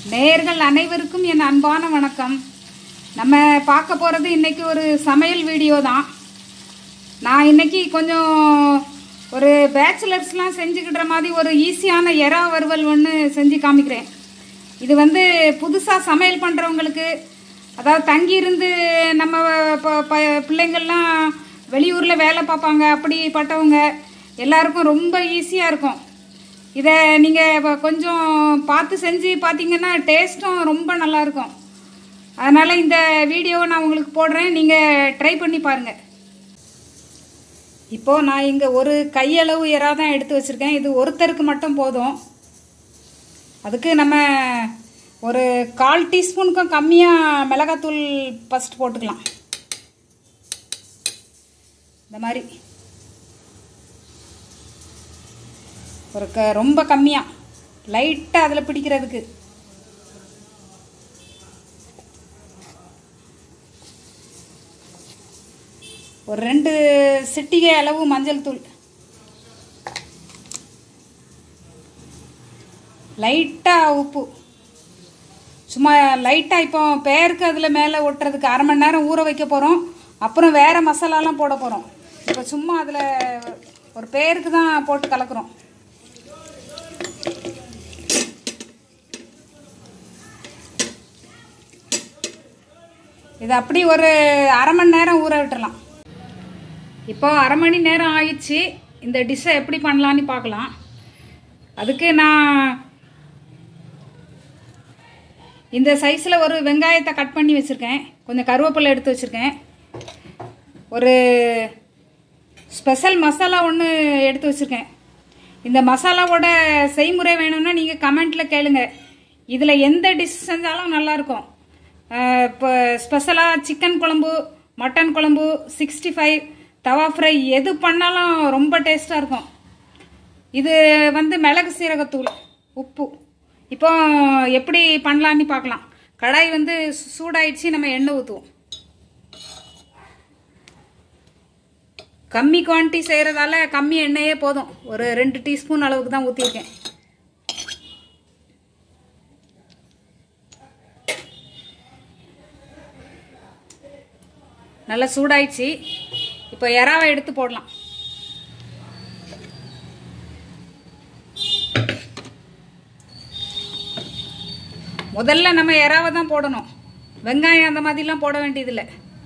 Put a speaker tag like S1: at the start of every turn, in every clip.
S1: நேயர்கள் அனைவருக்கும் என் அன்பான வணக்கம் நம்ம பார்க்க போகிறது இன்னைக்கு ஒரு சமையல் வீடியோ தான் நான் இன்னைக்கு கொஞ்சம் ஒரு பேச்சுலர்ஸ்லாம் செஞ்சுக்கிற மாதிரி ஒரு ஈஸியான எறா வறுவல் ஒன்று செஞ்சு காமிக்கிறேன் இது வந்து புதுசாக சமையல் பண்ணுறவங்களுக்கு அதாவது தங்கி இருந்து நம்ம ப- ப- பிள்ளைங்கள்லாம் வெளியூரில் வேலை பார்ப்பாங்க அப்படிப்பட்டவங்க எல்லாருக்கும் ரொம்ப ஈஸியாக இருக்கும் இதை நீங்கள் கொஞ்சம் பார்த்து செஞ்சு பார்த்தீங்கன்னா டேஸ்ட்டும் ரொம்ப நல்லா இருக்கும் அதனால் இந்த வீடியோவை நான் உங்களுக்கு போடுறேன் நீங்கள் ட்ரை பண்ணி பாருங்கள் இப்போது நான் இங்கே ஒரு கையளவு எறா தான் எடுத்து வச்சுருக்கேன் இது ஒருத்தருக்கு மட்டும் போதும் அதுக்கு நம்ம ஒரு கால் டீஸ்பூனுக்கும் கம்மியாக மிளகாத்தூள் ஃபஸ்ட் போட்டுக்கலாம் இந்த மாதிரி ஒரு க ரொம்ப கம்மியாக லைட்டாக அதில் பிடிக்கிறதுக்கு ஒரு ரெண்டு சிட்டிகை அளவு மஞ்சள் தூள் லைட்டாக உப்பு சும்மா லைட்டாக இப்போ பேருக்கு அதில் மேலே ஒட்டுறதுக்கு அரை மணி நேரம் ஊற வைக்க போகிறோம் அப்புறம் வேறு மசாலாலாம் போட போகிறோம் இப்போ சும்மா அதில் ஒரு பேருக்கு தான் போட்டு கலக்குறோம் இது அப்படி ஒரு அரை மணி நேரம் ஊற விட்டுறலாம் இப்போ அரை மணி நேரம் ஆயிடுச்சு இந்த டிஷ்ஷை எப்படி பண்ணலான்னு பார்க்கலாம் அதுக்கு நான் இந்த சைஸில் ஒரு வெங்காயத்தை கட் பண்ணி வச்சுருக்கேன் கொஞ்சம் கருவேப்பிலை எடுத்து வச்சுருக்கேன் ஒரு ஸ்பெஷல் மசாலா ஒன்று எடுத்து வச்சுருக்கேன் இந்த மசாலாவோட செய்முறை வேணும்னா நீங்கள் கமெண்ட்டில் கேளுங்க இதில் எந்த டிஷ் செஞ்சாலும் நல்லாயிருக்கும் இப்போ ஸ்பெஷலாக சிக்கன் குழம்பு மட்டன் குழம்பு சிக்ஸ்டி ஃபைவ் தவா ஃப்ரை எது பண்ணாலும் ரொம்ப டேஸ்ட்டாக இருக்கும் இது வந்து மிளகு சீரகத்தூள் உப்பு இப்போ எப்படி பண்ணலான்னு பார்க்கலாம் கடாய் வந்து சூ- சூடாயிடுச்சு நம்ம எண்ணெய் ஊற்றுவோம் கம்மி குவான்டிட்டி செய்கிறதால கம்மி எண்ணெயே போதும் ஒரு ரெண்டு டீஸ்பூன் அளவுக்கு தான் ஊற்றிருக்கேன் நல்லா சூடாயிடுச்சு இப்போ எறாவை எடுத்து போடலாம் முதல்ல நம்ம எறாவை தான் போடணும் வெங்காயம் அந்த மாதிரிலாம் போட வேண்டியதில்லை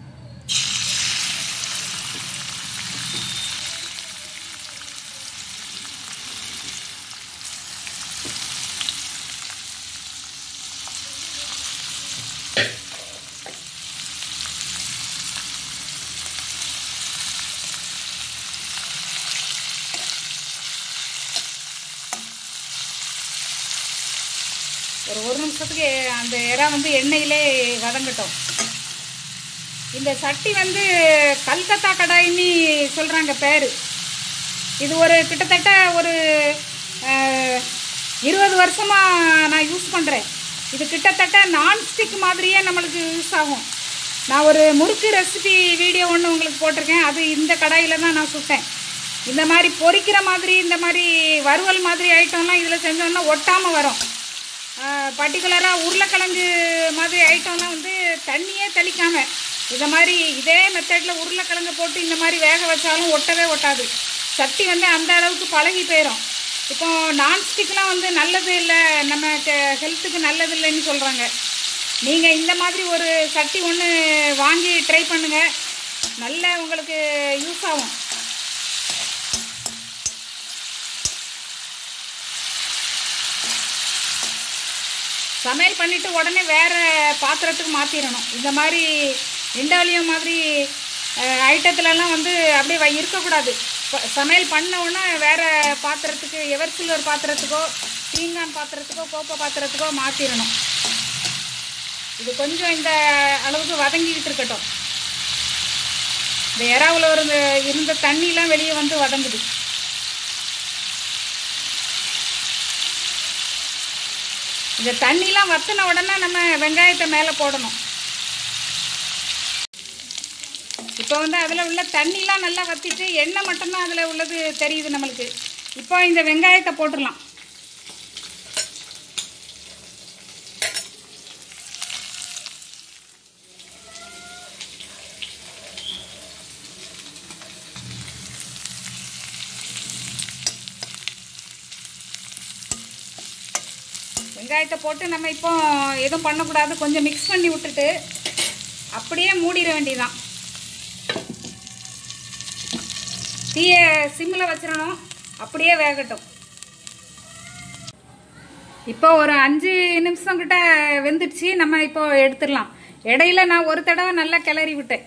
S1: ஒரு ஒரு நிமிஷத்துக்கு அந்த எறா வந்து எண்ணெயிலே வதங்கட்டும் இந்த சட்டி வந்து கல்கத்தா கடாயின்னு சொல்கிறாங்க பேர் இது ஒரு கிட்டத்தட்ட ஒரு அஹ், இருபது வருஷமாக நான் யூஸ் பண்ணுறேன் இது கிட்டத்தட்ட நான்ஸ்டிக் மாதிரியே நம்மளுக்கு யூஸ் ஆகும் நான் ஒரு முறுக்கு ரெசிபி வீடியோ ஒன்று உங்களுக்கு போட்டிருக்கேன் அது இந்த கடாயில் தான் நான் சுட்டேன் இந்த மாதிரி பொரிக்கிற மாதிரி இந்த மாதிரி வறுவல் மாதிரி ஐட்டம்லாம் இதில் செஞ்சோன்னா ஒட்டாமல் வரும் பர்டிகுலராக உருளைக்கிழங்கு மாதிரி ஐட்டம்லாம் வந்து தண்ணியே தெளிக்காமல் இதை மாதிரி இதே மெத்தடில் உருளைக்கிழங்கு போட்டு இந்த மாதிரி வேக வச்சாலும் ஒட்டவே ஒட்டாது சட்டி வந்து அந்த அளவுக்கு பழகி போயிடும் இப்போ நான்ஸ்டிக்லாம் வந்து நல்லது இல்லை நம்ம ஹெல்த்துக்கு நல்லது இல்லைன்னு சொல்கிறாங்க நீங்கள் இந்த மாதிரி ஒரு சட்டி ஒன்று வாங்கி ட்ரை பண்ணுங்கள் நல்ல உங்களுக்கு யூஸ் ஆகும் சமையல் பண்ணிட்டு உடனே வேற பாத்திரத்துக்கு மாற்றிடணும் இந்த மாதிரி இண்டாலியம் மாதிரி அஹ், ஐட்டத்துலலாம் வந்து அப்படியே வை- இருக்கக்கூடாது ப- சமையல் பண்ண உடனே வேற பாத்திரத்துக்கு எவர்சிலர் பாத்திரத்துக்கோ பீங்கான் பாத்திரத்துக்கோ கோப்பை பாத்திரத்துக்கோ மாற்றிடணும் இது கொஞ்சம் இந்த அளவுக்கு வதங்கிக்கிட்டு இருக்கட்டும் இந்த இறாவில் ஒரு இருந்த தண்ணிலாம் வெளியே வந்து வதங்குது இந்த தண்ணிலாம் வத்தின உடனே நம்ம வெங்காயத்தை மேலே போடணும் இப்போ வந்து அதில் உள்ள தண்ணிலாம் நல்லா வத்திட்டு எண்ணெய் மட்டும்தான் அதில் உள்ளது தெரியுது நம்மளுக்கு இப்போ இந்த வெங்காயத்தை போட்டுடலாம் வெங்காயத்தை போட்டு நம்ம இப்போ எதுவும் பண்ணக்கூடாது கொஞ்சம் மிக்ஸ் பண்ணி விட்டுட்டு அப்படியே மூடிட வேண்டியதான் தீய சிம்மில் வச்சிடணும் அப்படியே வேகட்டும் இப்போ ஒரு அஞ்சு நிமிஷம் கிட்ட வெந்துடுச்சு நம்ம இப்போ எடுத்துடலாம் இடையில நான் ஒரு தடவை நல்லா கிளறி விட்டேன்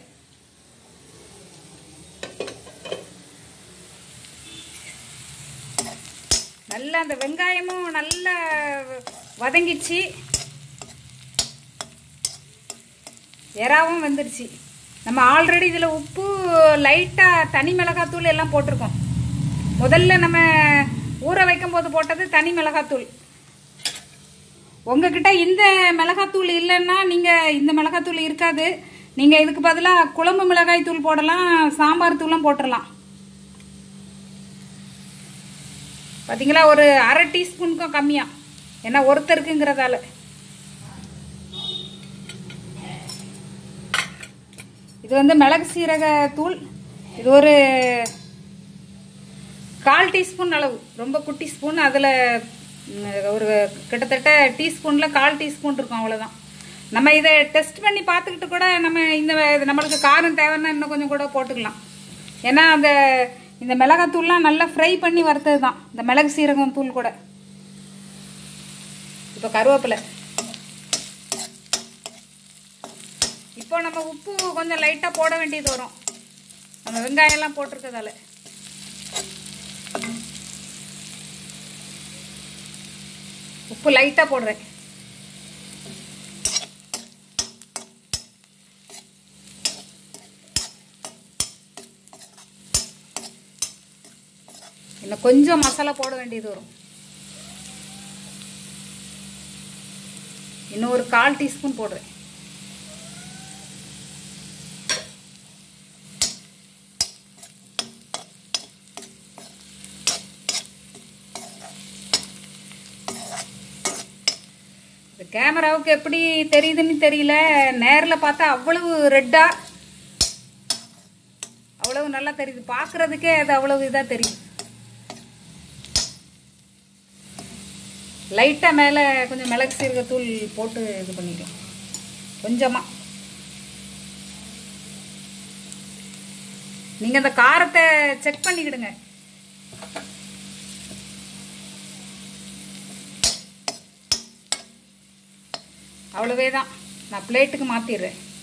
S1: நல்லா அந்த வெங்காயமும் நல்லா வதங்கிச்சு எறாவும் வெந்துருச்சு நம்ம ஆல்ரெடி இதில் உப்பு லைட்டாக தனி மிளகாத்தூள் எல்லாம் போட்டிருக்கோம் முதல்ல நம்ம ஊற வைக்கும் போது போட்டது தனி மிளகாத்தூள் உங்ககிட்ட இந்த மிளகாத்தூள் இல்லைன்னா நீங்கள் இந்த மிளகாத்தூள் இருக்காது நீங்கள் இதுக்கு பதிலாக குழம்பு மிளகாய் தூள் போடலாம் சாம்பார் தூளும் போட்டுடலாம் பார்த்தீங்களா ஒரு அரை டீஸ்பூனுக்கும் கம்மியாக ஏன்னா ஒருத்தருக்குங்கிறதால இது வந்து மிளகு சீரக தூள் இது ஒரு கால் டீஸ்பூன் அளவு ரொம்ப குட்டி ஸ்பூன் அதில் ஒரு கிட்டத்தட்ட டீஸ்பூனில் கால் டீஸ்பூன் இருக்கும் அவ்வளோதான் நம்ம இதை டெஸ்ட் பண்ணி பார்த்துக்கிட்டு கூட நம்ம இந்த இது நம்மளுக்கு காரம் தேவைன்னா இன்னும் கொஞ்சம் கூட போட்டுக்கலாம் ஏன்னா அந்த இந்த மிளகாத்தூள்லாம் நல்லா ஃப்ரை பண்ணி வறுத்தது தான் இந்த மிளகு சீரகம் தூள் கூட இப்போ கருவேப்பிலை இப்போ நம்ம உப்பு கொஞ்சம் லைட்டாக போட வேண்டியது வரும் நம்ம வெங்காயம்லாம் போட்டிருக்கதால உப்பு லைட்டாக போடுறேன் இன்னும் கொஞ்சம் மசாலா போட வேண்டியது வரும் இன்னும் ஒரு கால் டீஸ்பூன் போடுறேன் இந்த கேமராவுக்கு எப்படி தெரியுதுன்னு தெரியல நேரில் பார்த்தா அவ்வளவு ரெட்டா அவ்வளவு நல்லா தெரியுது பார்க்கறதுக்கே அது அவ்வளவு இதாக தெரியுது லைட்டாக மேலே கொஞ்சம் மிளகு சீரகத்தூள் போட்டு இது பண்ணிடும் கொஞ்சமாக நீங்கள் அந்த காரத்தை செக் பண்ணிக்கிடுங்க அவ்வளவே தான் நான் பிளேட்டுக்கு மாற்றிடுறேன்